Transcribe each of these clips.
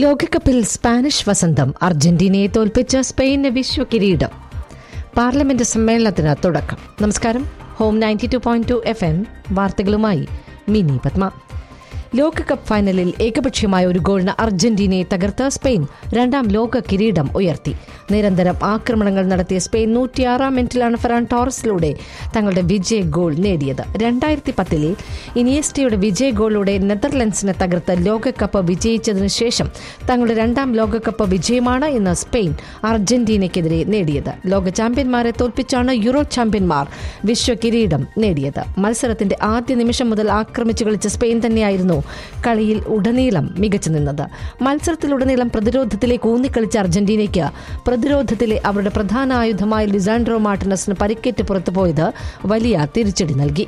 ലോകകപ്പിൽ സ്പാനിഷ് വസന്തം അർജന്റീനയെ തോൽപ്പിച്ച സ്പെയിന് വിശ്വകിരീടം പാർലമെന്റ് സമ്മേളനത്തിന് തുടക്കം നമസ്കാരം home ninety two point two F M വാർത്തകളുമായി മിനി പത്മ ലോകകപ്പ് ഫൈനലിൽ ഏകപക്ഷീയമായ ഒരു ഗോളിന് അർജന്റീനയെ തകർത്ത് സ്പെയിൻ രണ്ടാം ലോക കിരീടം ഉയർത്തി നിരന്തരം ആക്രമണങ്ങൾ നടത്തിയ സ്പെയിൻ നൂറ്റിയാറാം മിനിറ്റിലാണ് ഫെറാൻ ടോറസിലൂടെ തങ്ങളുടെ വിജയ ഗോൾ നേടിയത് രണ്ടായിരത്തി പത്തിൽ ഇനിയസ്റ്റയുടെ വിജയ ഗോളിലൂടെ നെതർലൻഡ്സിനെ തകർത്ത് ലോകകപ്പ് വിജയിച്ചതിനു ശേഷം തങ്ങളുടെ രണ്ടാം ലോകകപ്പ് വിജയമാണ് ഇന്ന് സ്പെയിൻ അർജന്റീനയ്ക്കെതിരെ നേടിയത് ലോക ചാമ്പ്യന്മാരെ തോൽപ്പിച്ചാണ് യൂറോ ചാമ്പ്യന്മാർ വിശ്വ കിരീടം നേടിയത് മത്സരത്തിന്റെ ആദ്യ നിമിഷം മുതൽ ആക്രമിച്ചു കളിച്ച സ്പെയിൻ തന്നെയായിരുന്നു കളിയിൽ ഉടനീളം മികച്ചു നിന്നത് മത്സരത്തിലുടനീളം പ്രതിരോധത്തിലേക്ക് ഊന്നിക്കളിച്ച അർജന്റീനയ്ക്ക് പ്രതിരോധത്തിലെ അവരുടെ പ്രധാന ആയുധമായ ലിസാൻഡ്രോ മാർട്ടിനസിന് പരിക്കേറ്റ് പുറത്തുപോയത് വലിയ തിരിച്ചടി നൽകി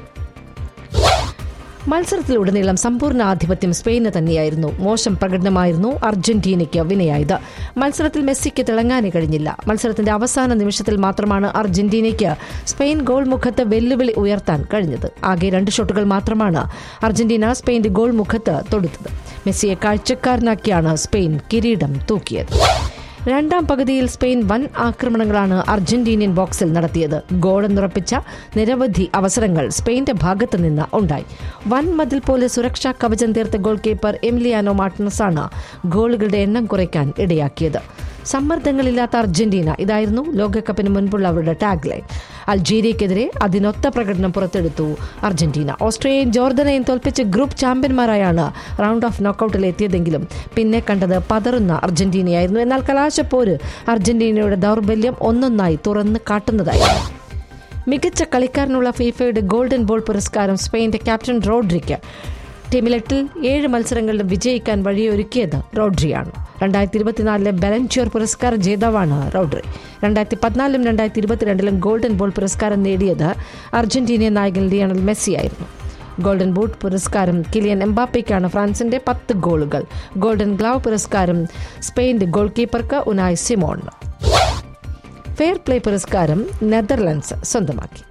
മത്സരത്തിലുടനീളം സമ്പൂർണ്ണ ആധിപത്യം സ്പെയിന് തന്നെയായിരുന്നു മോശം പ്രകടനമായിരുന്നു അർജന്റീനയ്ക്ക് വിനയായത് മത്സരത്തിൽ മെസ്സിക്ക് തിളങ്ങാനേ കഴിഞ്ഞില്ല മത്സരത്തിന്റെ അവസാന നിമിഷത്തിൽ മാത്രമാണ് അർജന്റീനയ്ക്ക് സ്പെയിൻ ഗോൾ മുഖത്ത് വെല്ലുവിളി ഉയർത്താൻ കഴിഞ്ഞത് ആകെ രണ്ട് ഷോട്ടുകൾ മാത്രമാണ് അർജന്റീന സ്പെയിന്റെ ഗോൾ മുഖത്ത് തൊടുത്തത് മെസ്സിയെ കാഴ്ചക്കാരനാക്കിയാണ് സ്പെയിൻ കിരീടം തൂക്കിയത് രണ്ടാം പകുതിയിൽ സ്പെയിൻ വൻ ആക്രമണങ്ങളാണ് അർജന്റീനിയൻ ബോക്സിൽ നടത്തിയത് ഗോളെന്നുറപ്പിച്ച നിരവധി അവസരങ്ങൾ സ്പെയിന്റെ ഭാഗത്തു നിന്ന് ഉണ്ടായി വൻ മതിൽ പോലെ സുരക്ഷാ കവചം തീർത്ത ഗോൾ കീപ്പർ എമിലിയാനോ മാർട്ടിനസാണ് ഗോളുകളുടെ എണ്ണം കുറയ്ക്കാൻ ഇടയാക്കിയത് സമ്മർദ്ദങ്ങളില്ലാത്ത അർജന്റീന ഇതായിരുന്നു ലോകകപ്പിന് മുൻപുള്ള അവരുടെ ടാഗ് ലൈൻ അൾജീരിയക്കെതിരെ അതിനൊത്ത പ്രകടനം പുറത്തെടുത്തു അർജന്റീന ഓസ്ട്രേലിയയും ജോർദനെയും തോൽപ്പിച്ച് ഗ്രൂപ്പ് ചാമ്പ്യന്മാരായാണ് റൗണ്ട് ഓഫ് നോക്കൌട്ടിൽ എത്തിയതെങ്കിലും പിന്നെ കണ്ടത് പതറുന്ന അർജന്റീനയായിരുന്നു എന്നാൽ കലാശപ്പോര് അർജന്റീനയുടെ ദൗർബല്യം ഒന്നൊന്നായി തുറന്ന് കാട്ടുന്നതായിരുന്നു മികച്ച കളിക്കാരനുള്ള ഫീഫയുടെ ഗോൾഡൻ ബോൾ പുരസ്കാരം സ്പെയിന്റെ ക്യാപ്റ്റൻ റോഡ്രിക്ക് ടീമിലെട്ടിൽ ഏഴ് മത്സരങ്ങളിലും വിജയിക്കാൻ വഴിയൊരുക്കിയത് റോഡ്രിയാണ് രണ്ടായിരത്തി ഇരുപത്തിനാലിലെ ബലൻച്യൂർ പുരസ്കാര ജേതാവാണ് റോഡ്രി രണ്ടായിരത്തി പതിനാലിലും രണ്ടായിരത്തി ഇരുപത്തിരണ്ടിലും ഗോൾഡൻ ബോൾ പുരസ്കാരം നേടിയത് അർജന്റീനിയൻ നായകൻ ലിയണൽ മെസ്സിയായിരുന്നു ഗോൾഡൻ ബൂട്ട് പുരസ്കാരം കിലിയൻ എംബാപ്പയ്ക്കാണ് ഫ്രാൻസിന്റെ പത്ത് ഗോളുകൾ ഗോൾഡൻ ഗ്ലൗ പുരസ്കാരം സ്പെയിന്റെ ഗോൾ കീപ്പർക്ക് ഉനായ് സിമോണിന് ഫെയർ പ്ലേ പുരസ്കാരം നെതർലൻഡ്സ് സ്വന്തമാക്കി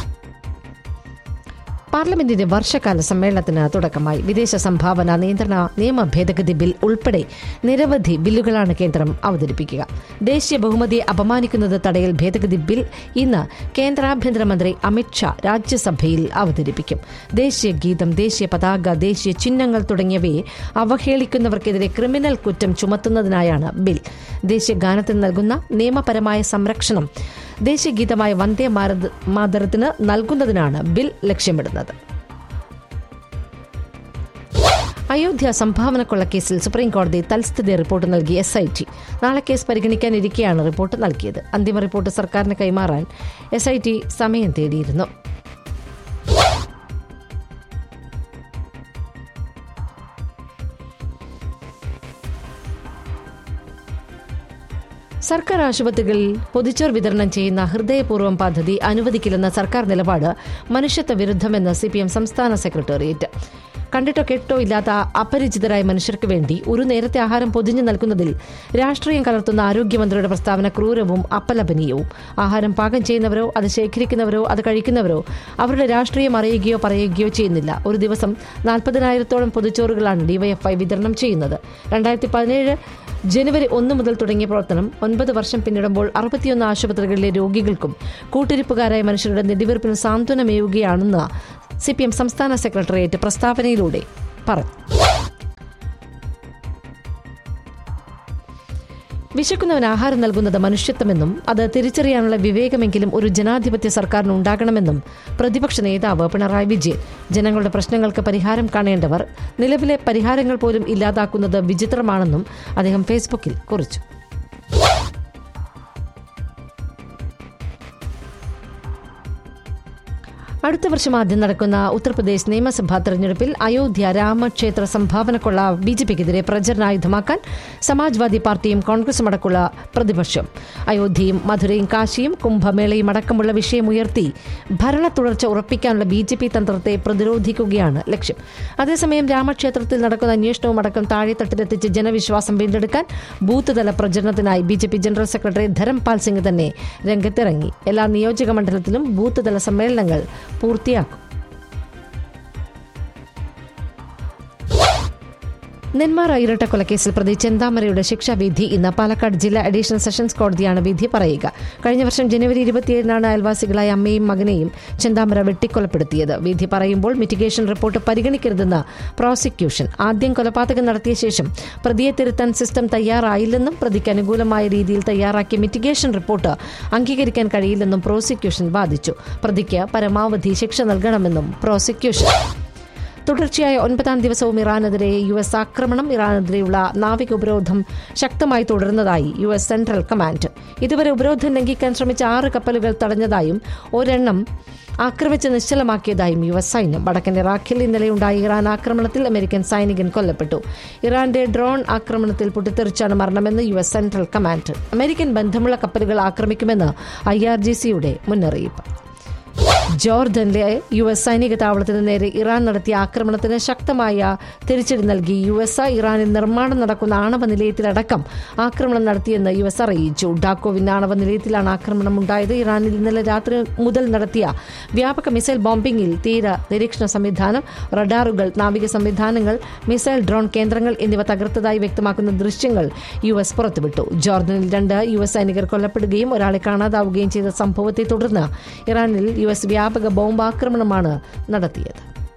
പാർലമെന്റിന്റെ വർഷകാല സമ്മേളനത്തിന് തുടക്കമായി വിദേശ സംഭാവന നിയന്ത്രണ നിയമ ഭേദഗതി ബിൽ ഉൾപ്പെടെ നിരവധി ബില്ലുകളാണ് കേന്ദ്രം അവതരിപ്പിക്കുക ദേശീയ ബഹുമതിയെ അപമാനിക്കുന്നത് തടയൽ ഭേദഗതി ബിൽ ഇന്ന് കേന്ദ്ര ആഭ്യന്തരമന്ത്രി അമിത്ഷാ രാജ്യസഭയിൽ അവതരിപ്പിക്കും ദേശീയ ഗീതം ദേശീയ പതാക ദേശീയ ചിഹ്നങ്ങൾ തുടങ്ങിയവയെ അവഹേളിക്കുന്നവർക്കെതിരെ ക്രിമിനൽ കുറ്റം ചുമത്തുന്നതിനായാണ് ബിൽ ദേശീയ ഗാനത്തിന് നൽകുന്ന നിയമപരമായ സംരക്ഷണം ദേശീയ ഗീതമായ വന്ദേ മാരത് മാതരത്തിന് നൽകുന്നതിനാണ് ബിൽ ലക്ഷ്യമിടുന്നത് അയോധ്യ സംഭാവന കേസിൽ സുപ്രീം കോടതി തൽസ്ഥിതി റിപ്പോർട്ട് നൽകി എസ് ഐ ടി നാളെ കേസ് പരിഗണിക്കാനിരിക്കെയാണ് റിപ്പോർട്ട് നൽകിയത് അന്തിമ റിപ്പോർട്ട് സർക്കാരിന് കൈമാറാൻ എസ് ഐ ടി സമയം തേടിയിരുന്നു സർക്കാർ ആശുപത്രികളിൽ പൊതിച്ചോർ വിതരണം ചെയ്യുന്ന ഹൃദയപൂർവ്വം പദ്ധതി അനുവദിക്കില്ലെന്ന സർക്കാർ നിലപാട് മനുഷ്യത്വ വിരുദ്ധമെന്ന് സി പി എം സംസ്ഥാന സെക്രട്ടേറിയറ്റ് കണ്ടിട്ടോ കേട്ടോ ഇല്ലാത്ത അപരിചിതരായ മനുഷ്യർക്ക് വേണ്ടി ഒരു നേരത്തെ ആഹാരം പൊതിഞ്ഞു നൽകുന്നതിൽ രാഷ്ട്രീയം കലർത്തുന്ന ആരോഗ്യമന്ത്രിയുടെ പ്രസ്താവന ക്രൂരവും അപലപനീയവും ആഹാരം പാകം ചെയ്യുന്നവരോ അത് ശേഖരിക്കുന്നവരോ അത് കഴിക്കുന്നവരോ അവരുടെ രാഷ്ട്രീയം അറിയുകയോ പറയുകയോ ചെയ്യുന്നില്ല ഒരു ദിവസം നാൽപ്പതിനായിരത്തോളം പൊതിച്ചോറുകളാണ് ഡിവൈഎഫ്ഐ വിതരണം ചെയ്യുന്നത് രണ്ടായിരത്തി പതിനേഴ് ജനുവരി ഒന്ന് മുതൽ തുടങ്ങിയ പ്രവർത്തനം ഒൻപത് വർഷം പിന്നിടുമ്പോൾ അറുപത്തിയൊന്ന് ആശുപത്രികളിലെ രോഗികൾക്കും കൂട്ടിരിപ്പുകാരായ മനുഷ്യരുടെ നെടിവീർപ്പിന് സാന്ത്വനമേവുകയാണെന്ന് സി പി എം സംസ്ഥാന സെക്രട്ടേറിയറ്റ് പ്രസ്താവനയിലൂടെ പറഞ്ഞു വിശക്കുന്നവന് ആഹാരം നൽകുന്നത് മനുഷ്യത്വമെന്നും അത് തിരിച്ചറിയാനുള്ള വിവേകമെങ്കിലും ഒരു ജനാധിപത്യ സർക്കാരിന് ഉണ്ടാകണമെന്നും പ്രതിപക്ഷ നേതാവ് പിണറായി വിജയൻ ജനങ്ങളുടെ പ്രശ്നങ്ങൾക്ക് പരിഹാരം കാണേണ്ടവർ നിലവിലെ പരിഹാരങ്ങൾ പോലും ഇല്ലാതാക്കുന്നത് വിചിത്രമാണെന്നും അദ്ദേഹം ഫേസ്ബുക്കിൽ കുറിച്ചു അടുത്ത വർഷം ആദ്യം നടക്കുന്ന ഉത്തർപ്രദേശ് നിയമസഭാ തെരഞ്ഞെടുപ്പിൽ അയോധ്യ രാമക്ഷേത്ര സംഭാവനക്കുള്ള ബി ജെ പിക്കെതിരെ പ്രചരണായുധമാക്കാൻ സമാജ്വാദി പാർട്ടിയും കോൺഗ്രസും അടക്കമുള്ള പ്രതിപക്ഷം അയോധ്യയും മധുരയും കാശിയും കുംഭമേളയും അടക്കമുള്ള വിഷയമുയർത്തി ഭരണ തുടർച്ച ഉറപ്പിക്കാനുള്ള ബി ജെ പി തന്ത്രത്തെ പ്രതിരോധിക്കുകയാണ് ലക്ഷ്യം അതേസമയം രാമക്ഷേത്രത്തിൽ നടക്കുന്ന അന്വേഷണവും അടക്കം താഴെത്തട്ടിലെത്തിച്ച് ജനവിശ്വാസം വീണ്ടെടുക്കാൻ ബൂത്ത് തല പ്രചരണത്തിനായി B J P general secretary Dharampal Singh തന്നെ രംഗത്തിറങ്ങി എല്ലാ നിയോജക മണ്ഡലത്തിലും ബൂത്ത് തല സമ്മേളനങ്ങൾ പൂർത്തിയാക്കും നെന്മാറ ഇരട്ടക്കൊലക്കേസിൽ പ്രതി ചെന്താമരയുടെ ശിക്ഷാവിധി ഇന്ന് പാലക്കാട് ജില്ലാ അഡീഷണൽ സെഷൻസ് കോടതിയാണ് വിധി പറയുക കഴിഞ്ഞ വർഷം ജനുവരി ഇരുപത്തിയേഴിനാണ് അയൽവാസികളായ അമ്മയും മകനെയും ചെന്താമര വെട്ടിക്കൊലപ്പെടുത്തിയത് വിധി പറയുമ്പോൾ മിറ്റിഗേഷൻ റിപ്പോർട്ട് പരിഗണിക്കരുതെന്ന് പ്രോസിക്യൂഷൻ ആദ്യം കൊലപാതകം നടത്തിയ ശേഷം പ്രതിയെ തിരുത്താൻ സിസ്റ്റം തയ്യാറായില്ലെന്നും പ്രതിക്ക് അനുകൂലമായ രീതിയിൽ തയ്യാറാക്കിയ മിറ്റിഗേഷൻ റിപ്പോർട്ട് അംഗീകരിക്കാൻ കഴിയില്ലെന്നും പ്രോസിക്യൂഷൻ വാദിച്ചു പ്രതിക്ക് പരമാവധി ശിക്ഷ നൽകണമെന്നും പ്രോസിക്യൂഷൻ തുടർച്ചയായ ഒൻപതാം ദിവസവും ഇറാനെതിരെ യു എസ് ആക്രമണം ഇറാനെതിരെയുള്ള നാവിക ഉപരോധം ശക്തമായി തുടരുന്നതായി യു എസ് സെൻട്രൽ കമാൻഡ് ഇതുവരെ ഉപരോധം ലംഘിക്കാൻ ശ്രമിച്ച ആറ് കപ്പലുകൾ തടഞ്ഞതായും ഒരെണ്ണം ആക്രമിച്ച് നിശ്ചലമാക്കിയതായും യു എസ് സൈന്യം വടക്കൻ ഇറാഖിൽ ഇന്നലെയുണ്ടായ ഇറാൻ ആക്രമണത്തിൽ അമേരിക്കൻ സൈനികൻ കൊല്ലപ്പെട്ടു ഇറാന്റെ ഡ്രോൺ ആക്രമണത്തിൽ പൊട്ടിത്തെറിച്ചാണ് മരണമെന്ന് U S central command American ബന്ധമുള്ള കപ്പലുകൾ ആക്രമിക്കുമെന്ന് ഐ ആർ ജി സിയുടെ മുന്നറിയിപ്പ് ജോർദനിലെ യു എസ് സൈനിക താവളത്തിന് നേരെ ഇറാൻ നടത്തിയ ആക്രമണത്തിന് ശക്തമായ തിരിച്ചടി നൽകി യു എസ് ഇറാനിൽ നിർമ്മാണം നടക്കുന്ന ആണവ നിലയത്തിലടക്കം ആക്രമണം നടത്തിയെന്ന് യു എസ് അറിയിച്ചു ഡാക്കോവിൻ ആണവ നിലയത്തിലാണ് ആക്രമണം ഉണ്ടായത് ഇറാനിൽ ഇന്നലെ രാത്രി മുതൽ നടത്തിയ വ്യാപക മിസൈൽ ബോംബിംഗിൽ തീര നിരീക്ഷണ സംവിധാനം റഡാറുകൾ നാവിക സംവിധാനങ്ങൾ മിസൈൽ ഡ്രോൺ കേന്ദ്രങ്ങൾ എന്നിവ തകർത്തതായി വ്യക്തമാക്കുന്ന ദൃശ്യങ്ങൾ യു എസ് പുറത്തുവിട്ടു ജോർദനിൽ രണ്ട് യു എസ് സൈനികർ കൊല്ലപ്പെടുകയും ഒരാളെ കാണാതാവുകയും ചെയ്ത സംഭവത്തെ തുടർന്ന് ഇറാനിൽ യു എസ് വ്യാപക ബോംബാക്രമണമാണ് നടത്തിയത്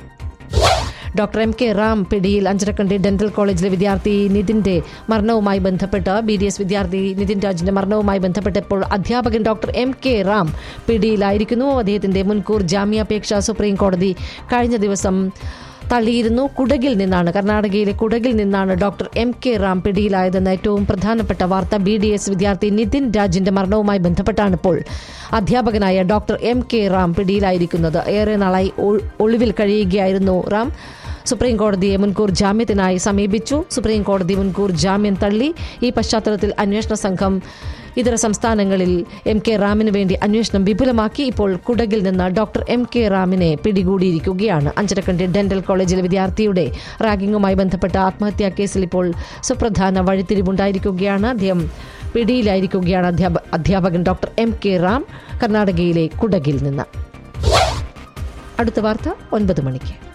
ഡോക്ടർ എം കെ റാം പിടിയിൽ അഞ്ചരക്കണ്ടി ഡെന്റൽ കോളേജിലെ വിദ്യാർത്ഥി നിതിന്റെ മരണവുമായി ബന്ധപ്പെട്ട് ബി ഡി എസ് വിദ്യാർത്ഥി നിതിൻ രാജിന്റെ മരണവുമായി ബന്ധപ്പെട്ടപ്പോൾ അധ്യാപകൻ ഡോക്ടർ എം കെ റാം പിടിയിലായിരിക്കുന്നു അദ്ദേഹത്തിന്റെ മുൻകൂർ ജാമ്യാപേക്ഷ സുപ്രീം കോടതി കഴിഞ്ഞ ദിവസം തള്ളിയിരുന്നു കുടകിൽ നിന്നാണ് കർണാടകയിലെ കുടകിൽ നിന്നാണ് ഡോക്ടർ എം കെ റാം പിടിയിലായതെന്ന ഏറ്റവും പ്രധാനപ്പെട്ട വാർത്ത ബി ഡി എസ് വിദ്യാർത്ഥി നിതിൻ രാജിന്റെ മരണവുമായി ബന്ധപ്പെട്ടാണ് ഇപ്പോൾ അധ്യാപകനായ ഡോക്ടർ എം കെ റാം പിടിയിലായിരിക്കുന്നത് ഏറെ നാളായി ഒളിവിൽ കഴിയുകയായിരുന്നു റാം സുപ്രീം കോടതിയെ മുൻകൂർ ജാമ്യത്തിനായി സമീപിച്ചു സുപ്രീം കോടതി മുൻകൂർ ജാമ്യം തള്ളി ഈ പശ്ചാത്തലത്തിൽ അന്വേഷണ സംഘം ഇതര സംസ്ഥാനങ്ങളിൽ എം കെ റാമിന് വേണ്ടി അന്വേഷണം വിപുലമാക്കി ഇപ്പോൾ കുടകിൽ നിന്ന് ഡോക്ടർ എം കെ റാമിനെ പിടികൂടിയിരിക്കുകയാണ് അഞ്ചരക്കണ്ടി ഡെന്റൽ കോളേജിലെ വിദ്യാർത്ഥിയുടെ റാഗിങ്ങുമായി ബന്ധപ്പെട്ട ആത്മഹത്യാ കേസിൽ ഇപ്പോൾ സുപ്രധാന വഴിത്തിരിവുണ്ടായിരിക്കുകയാണ് അദ്ദേഹം പിടിയിലായിരിക്കുകയാണ് അധ്യാപകൻ ഡോക്ടർ എം കെ റാം കർണാടകയിലെ കുടകിൽ നിന്ന് അടുത്ത വാർത്ത ഒൻപത് മണിക്ക്